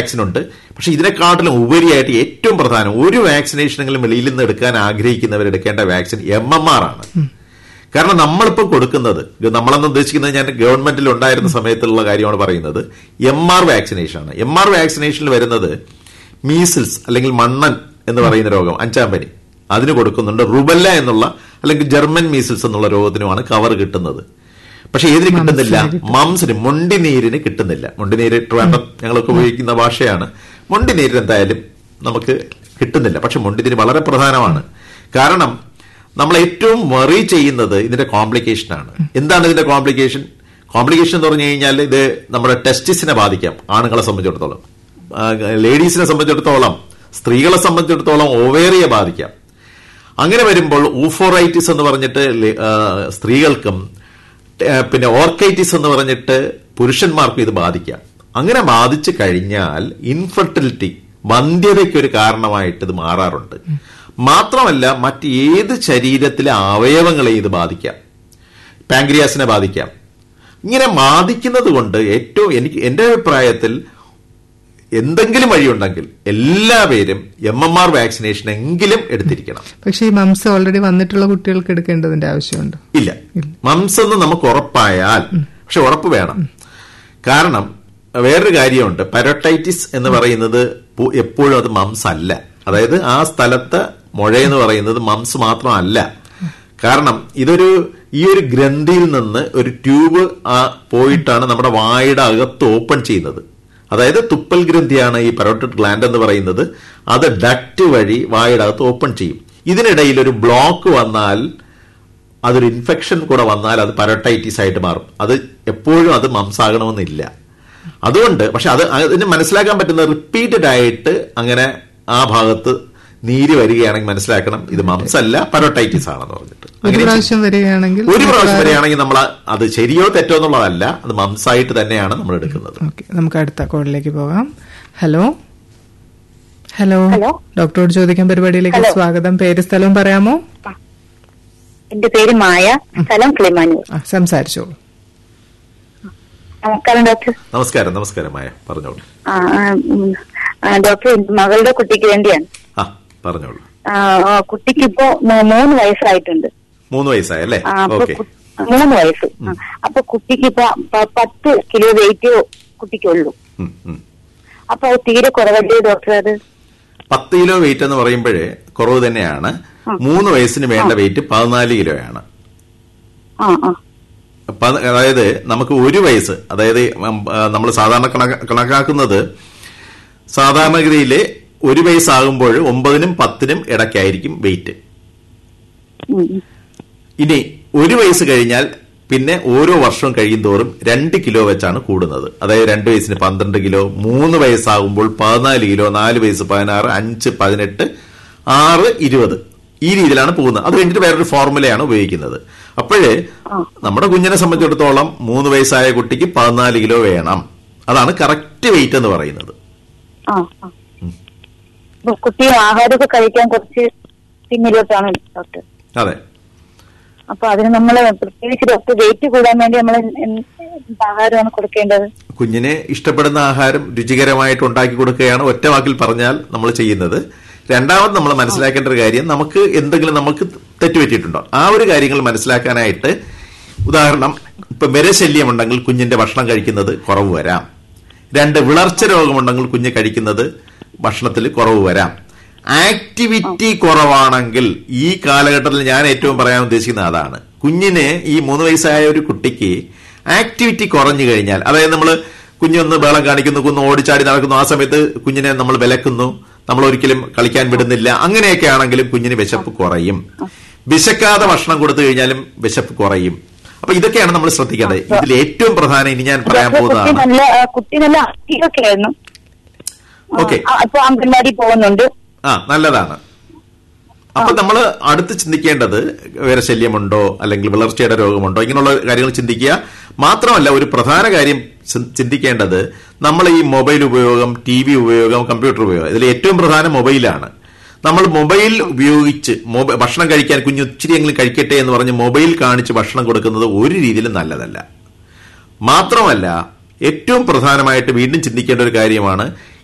Vaccine ഉണ്ട് പക്ഷെ ഇതിനെക്കാട്ടിലും ഉപരിയായിട്ട് ഏറ്റവും പ്രധാനം ഒരു വാക്സിനേഷനെങ്കിലും വെളിയിൽ നിന്ന് എടുക്കാൻ ആഗ്രഹിക്കുന്നവർ എടുക്കേണ്ട വാക്സിൻ എം എം ആർ ആണ് കാരണം നമ്മളിപ്പോൾ കൊടുക്കുന്നത് ഇത് നമ്മളെന്ന് ഉദ്ദേശിക്കുന്നത് ഞാൻ ഗവൺമെന്റിൽ ഉണ്ടായിരുന്ന സമയത്തുള്ള കാര്യമാണ് പറയുന്നത് എം ആർ വാക്സിനേഷൻ ആണ് എം ആർ വാക്സിനേഷനിൽ വരുന്നത് മീസിൽസ് അല്ലെങ്കിൽ മണ്ണൻ എന്ന് പറയുന്ന രോഗം അഞ്ചാം പനി അതിന് കൊടുക്കുന്നുണ്ട് റുബല്ല എന്നുള്ള അല്ലെങ്കിൽ ജർമ്മൻ മീസിൽസ് എന്നുള്ള രോഗത്തിനുമാണ് കവർ കിട്ടുന്നത് പക്ഷെ ഏതിന് കിട്ടുന്നില്ല മംസിന് മൊണ്ടിനീരിന് കിട്ടുന്നില്ല മൊണ്ടിനീര് ട്രിവാൻഡ്രം ഞങ്ങളൊക്കെ ഉപയോഗിക്കുന്ന ഭാഷയാണ് മൊണ്ടിനീരിന് എന്തായാലും നമുക്ക് കിട്ടുന്നില്ല പക്ഷെ മൊണ്ടിനീര് വളരെ പ്രധാനമാണ് കാരണം നമ്മൾ ഏറ്റവും വറി ചെയ്യുന്നത് ഇതിന്റെ കോംപ്ലിക്കേഷനാണ് എന്താണ് ഇതിന്റെ കോംപ്ലിക്കേഷൻ കോംപ്ലിക്കേഷൻ എന്ന് പറഞ്ഞു കഴിഞ്ഞാൽ ഇത് നമ്മുടെ ടെസ്റ്റിസിനെ ബാധിക്കാം ആണുങ്ങളെ സംബന്ധിച്ചിടത്തോളം ആ, ലേഡീസിനെ സംബന്ധിച്ചിടത്തോളം സ്ത്രീകളെ സംബന്ധിച്ചിടത്തോളം ഓവേറിയെ ബാധിക്കാം അങ്ങനെ വരുമ്പോൾ ഊഫോറൈറ്റിസ് എന്ന് പറഞ്ഞിട്ട് ലേ- ആ, സ്ത്രീകൾക്കും ആ, പിന്നെ ഓർക്കൈറ്റിസ് എന്ന് പറഞ്ഞിട്ട് പുരുഷന്മാർക്കും ഇത് ബാധിക്കാം അങ്ങനെ ബാധിച്ചു കഴിഞ്ഞാൽ ഇൻഫെർട്ടിലിറ്റി വന്ധ്യതയ്ക്ക് ഒരു കാരണമായിട്ട് ഇത് മാറാറുണ്ട് മാത്രമല്ല മറ്റ് ഏത് ശരീരത്തിലെ അവയവങ്ങളെയും ഇത് ബാധിക്കാം പാങ്ക്രിയാസിനെ ബാധിക്കാം ഇങ്ങനെ ബാധിക്കുന്നത് കൊണ്ട് ഏറ്റവും എനിക്ക് എന്റെ അഭിപ്രായത്തിൽ എന്തെങ്കിലും വഴിയുണ്ടെങ്കിൽ എല്ലാവരും എം എം ആർ വാക്സിനേഷൻ എങ്കിലും എടുത്തിരിക്കണം പക്ഷേ ഈ മംസ് ഓൾറെഡി വന്നിട്ടുള്ള കുട്ടികൾക്ക് എടുക്കേണ്ടതിന്റെ ആവശ്യമുണ്ട് ഇല്ല മംസ് എന്ന് നമുക്ക് ഉറപ്പായാൽ പക്ഷെ ഉറപ്പ് വേണം കാരണം വേറൊരു കാര്യമുണ്ട് പരോട്ടൈറ്റിസ് എന്ന് പറയുന്നത് പു- എപ്പോഴും അത് മംസ് അല്ല അതായത് ആ സ്ഥലത്തെ മുഴയെന്ന് പറയുന്നത് മംസ് മാത്രമല്ല കാരണം ഇതൊരു ഈ ഒരു ഗ്രന്ഥിയിൽ നിന്ന് ഒരു ട്യൂബ് ആ പോയിട്ടാണ് നമ്മുടെ വായുടെ അകത്ത് ഓപ്പൺ ചെയ്യുന്നത് അതായത് തുപ്പൽ ഗ്രന്ഥിയാണ് ഈ പരോട്ടിഡ് ഗ്ലാൻഡ് എന്ന് പറയുന്നത് അത് ഡക്റ്റ് വഴി വായുടെ അകത്ത് ഓപ്പൺ ചെയ്യും ഇതിനിടയിൽ ഒരു ബ്ലോക്ക് വന്നാൽ അതൊരു ഇൻഫെക്ഷൻ കൂടെ വന്നാൽ അത് പരട്ടൈറ്റിസ് ആയിട്ട് മാറും അത് എപ്പോഴും അത് മംസാകണമെന്നില്ല അതുകൊണ്ട് പക്ഷെ അത് അതിന് മനസ്സിലാക്കാൻ പറ്റുന്ന റിപ്പീറ്റഡ് ആയിട്ട് അങ്ങനെ ആ ഭാഗത്ത് നീര് വരികയാണെങ്കിൽ മനസ്സിലാക്കണം ഇത് മംസ് അല്ല പരോട്ടൈറ്റിസ് ആണെന്ന് പറഞ്ഞിട്ട് ഒരു അങ്ങനെ പ്രാവശ്യം വരികയാണെങ്കിൽ ഒരു പ്രാവശ്യം വരികയാണെങ്കിൽ നമ്മൾ അത് ശരിയോ തെറ്റോ എന്നുള്ളതല്ല അത് മംസായിട്ട് തന്നെയാണ് നമ്മൾ എടുക്കുന്നത് ഓക്കെ നമുക്ക് അടുത്ത കോളിലേക്ക് പോകാം ഹലോ ഹലോ ഹലോ. ഡോക്ടറോട് ചോദിക്കാൻ പരിപാടിയിലേക്ക് ഹലോ. സ്വാഗതം പേര് സ്ഥലവും പറയാമോ എന്റെ പേര് മായ സ്ഥലം കിളിമാനൂർ ആ, സംസാരിച്ചോളൂ നമസ്കാരം ഡോക്ടർ നമസ്കാരം നമസ്കാരമായ പറഞ്ഞോളൂ ആ, ആ, ഉം, ആ, ഡോക്ടർ മകളുടെ കുട്ടിക്ക് വേണ്ടിയാണ് ആ പറഞ്ഞോളൂ ആ, ആ, കുട്ടിക്ക് ഇപ്പോ മൂ- മൂന്ന് വയസ്സായിട്ടുണ്ട് മൂന്ന് വയസ്സായല്ലേ ആ, അപ്പൊ ഓക്കെ കു- മൂന്ന് വയസ്സ് ആ, അപ്പൊ കുട്ടിക്ക് ഇപ്പൊ പ- പത്ത് കിലോ വെയിറ്റ് കുട്ടിക്കുള്ളൂ അപ്പൊ അത് തീരെ കുറവല്ലേ ഡോക്ടർ അത് പത്ത് കിലോ വെയിറ്റ് എന്ന് പറയുമ്പോഴേ കുറവ് തന്നെയാണ് മൂന്ന് വയസ്സിന് വേണ്ട വെയിറ്റ് പതിനാല് കിലോയാണ് ആ ആ പ- അതായത് നമുക്ക് ഒരു വയസ്സ് അതായത് നമ്മൾ സാധാരണ കണക്ക- കണക്കാക്കുന്നത് സാധാരണഗതിയിൽ ഒരു വയസ്സാകുമ്പോൾ ഒമ്പതിനും പത്തിനും ഇടയ്ക്കായിരിക്കും വെയിറ്റ് ഉം, ഉം. ഇനി ഒരു വയസ്സ് കഴിഞ്ഞാൽ പിന്നെ ഓരോ വർഷവും കഴിയുന്തോറും രണ്ട് കിലോ വെച്ചാണ് കൂടുന്നത് അതായത് രണ്ട് വയസ്സിന് പന്ത്രണ്ട് കിലോ മൂന്ന് വയസ്സാകുമ്പോൾ പതിനാല് കിലോ നാല് വയസ്സ് പതിനാറ് അഞ്ച് പതിനെട്ട് ആറ് ഇരുപത് ഈ രീതിയിലാണ് പോകുന്നത് അത് കഴിഞ്ഞിട്ട് വേറൊരു ഫോർമുലയാണ് ഉപയോഗിക്കുന്നത് അപ്പോഴേ നമ്മുടെ കുഞ്ഞിനെ സംബന്ധിച്ചിടത്തോളം മൂന്ന് വയസ്സായ കുട്ടിക്ക് പതിനാല് കിലോ വേണം അതാണ് കറക്റ്റ് വെയിറ്റ് എന്ന് പറയുന്നത് ആ ആ അപ്പൊ കുട്ടി ആഹാരമൊക്കെ കഴിക്കാൻ കുറച്ച് പിന്നിലോട്ടാണ് ഡോക്ടർ അതെ അപ്പൊ അതിന് നമ്മൾ പ്രത്യേകിച്ച് ഡോക്ടർ വെയിറ്റ് കൂടാൻ വേണ്ടി നമ്മൾ ആഹാരമാണ് കൊടുക്കേണ്ടത് കുഞ്ഞിനെ ഇഷ്ടപ്പെടുന്ന ആഹാരം രുചികരമായിട്ട് ഉണ്ടാക്കി കൊടുക്കുകയാണ് ഒറ്റ വാക്കിൽ പറഞ്ഞാൽ നമ്മൾ ചെയ്യുന്നത് രണ്ടാമത് നമ്മൾ മനസ്സിലാക്കേണ്ട ഒരു കാര്യം നമുക്ക് എന്തെങ്കിലും നമുക്ക് തെറ്റുപറ്റിയിട്ടുണ്ടോ ആ ഒരു കാര്യങ്ങൾ മനസ്സിലാക്കാനായിട്ട് ഉദാഹരണം ഇപ്പൊ മെരശല്യം ഉണ്ടെങ്കിൽ കുഞ്ഞിന്റെ ഭക്ഷണം കഴിക്കുന്നത് കുറവ് വരാം രണ്ട് വിളർച്ച രോഗമുണ്ടെങ്കിൽ കുഞ്ഞ് കഴിക്കുന്നത് ഭക്ഷണത്തിൽ കുറവ് വരാം ആക്ടിവിറ്റി കുറവാണെങ്കിൽ ഈ കാലഘട്ടത്തിൽ ഞാൻ ഏറ്റവും പറയാൻ ഉദ്ദേശിക്കുന്ന അതാണ് കുഞ്ഞിന് ഈ മൂന്ന് വയസ്സായ ഒരു കുട്ടിക്ക് ആക്ടിവിറ്റി കുറഞ്ഞു കഴിഞ്ഞാൽ അതായത് നമ്മൾ കുഞ്ഞൊന്ന് ബേളം കാണിക്കുന്നു കുന്ന് ഓടിച്ചാടി നടക്കുന്നു ആ സമയത്ത് കുഞ്ഞിനെ നമ്മൾ വിലക്കുന്നു നമ്മൾ ഒരിക്കലും കളിക്കാൻ വിടുന്നില്ല അങ്ങനെയൊക്കെ ആണെങ്കിലും കുഞ്ഞിന് വിശപ്പ് കുറയും വിശക്കാതെ ഭക്ഷണം കൊടുത്തു കഴിഞ്ഞാലും വിശപ്പ് കുറയും അപ്പൊ ഇതൊക്കെയാണ് നമ്മൾ ശ്രദ്ധിക്കേണ്ടത് ഇതിൽ ഏറ്റവും പ്രധാനം ഇനി ഞാൻ പറയാൻ ഡോക്ടർ, കുട്ടി പോകുന്നതാണ് നല്ല ആ, കുട്ടി നല്ല ആക്റ്റീവൊക്കെ ആയിരുന്നു ഓക്കെ ആ, ഇപ്പൊ അംഗൻവാടി പോകുന്നുണ്ട് ആ നല്ലതാണ് അപ്പൊ നമ്മൾ അടുത്ത് ചിന്തിക്കേണ്ടത് വിരശല്യമുണ്ടോ അല്ലെങ്കിൽ വിളർച്ചയുടെ രോഗമുണ്ടോ ഇങ്ങനെയുള്ള കാര്യങ്ങൾ ചിന്തിക്കുക മാത്രമല്ല ഒരു പ്രധാന കാര്യം ചി- ചിന്തിക്കേണ്ടത് നമ്മൾ ഈ മൊബൈൽ ഉപയോഗം ടി വി ഉപയോഗം കമ്പ്യൂട്ടർ ഉപയോഗം ഇതിൽ ഏറ്റവും പ്രധാനം മൊബൈലാണ് നമ്മൾ മൊബൈൽ ഉപയോഗിച്ച് മൊബൈൽ ഭക്ഷണം കഴിക്കാൻ കുഞ്ഞ് ഇച്ചിരിയെങ്കിലും കഴിക്കട്ടെ എന്ന് പറഞ്ഞ് മൊബൈൽ കാണിച്ച് ഭക്ഷണം കൊടുക്കുന്നത് ഒരു രീതിയിലും നല്ലതല്ല മാത്രമല്ല ഏറ്റവും പ്രധാനമായിട്ട് വീണ്ടും ചിന്തിക്കേണ്ട ഒരു കാര്യമാണ്